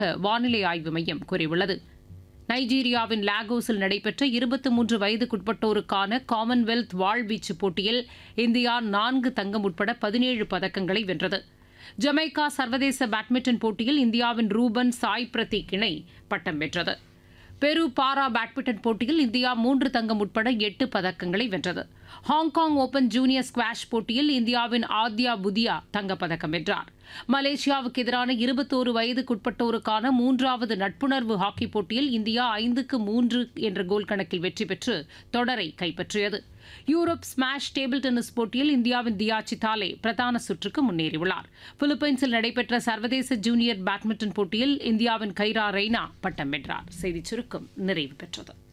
வானிலை ஆய்வு மையம் கூறியுள்ளது நைஜீரியாவின் லாகோஸில் நடைபெற்ற இருபத்தி மூன்று வயதுக்குட்பட்டோருக்கான காமன்வெல்த் வாழ்வீச்சு போட்டியில் இந்தியா நான்கு தங்கம் உட்பட பதினேழு பதக்கங்களை வென்றது ஜமைக்கா சர்வதேச பேட்மிண்டன் போட்டியில் இந்தியாவின் ரூபன் சாய் பிரதீக் இணை பட்டம் வென்றது பெரு பாரா பேட்மிண்டன் போட்டியில் இந்தியா மூன்று தங்கம் உட்பட எட்டு பதக்கங்களை வென்றது ஹாங்காங் ஓபன் ஜூனியர் ஸ்குவாஷ் போட்டியில் இந்தியாவின் ஆத்யா புதியா தங்கப்பதக்கம் வென்றார் மலேசியாவுக்கு எதிரான இருபத்தோரு வயதுக்குட்பட்டோருக்கான மூன்றாவது நட்புணர்வு ஹாக்கி போட்டியில் இந்தியா ஐந்துக்கு மூன்று என்ற கோல் கணக்கில் வெற்றி பெற்று தொடரை கைப்பற்றியது யூரோப் ஸ்மாஷ் டேபிள் டென்னிஸ் போட்டியில் இந்தியாவின் தியா சித்தாலே பிரதான சுற்றுக்கு முன்னேறியுள்ளார் பிலிப்பைன்ஸில் நடைபெற்ற சர்வதேச ஜூனியர் பேட்மிண்டன் போட்டியில் இந்தியாவின் கைரா ரெய்னா பட்டம் வென்றார் செய்திச் சுருக்கம் நிறைவு பெற்றது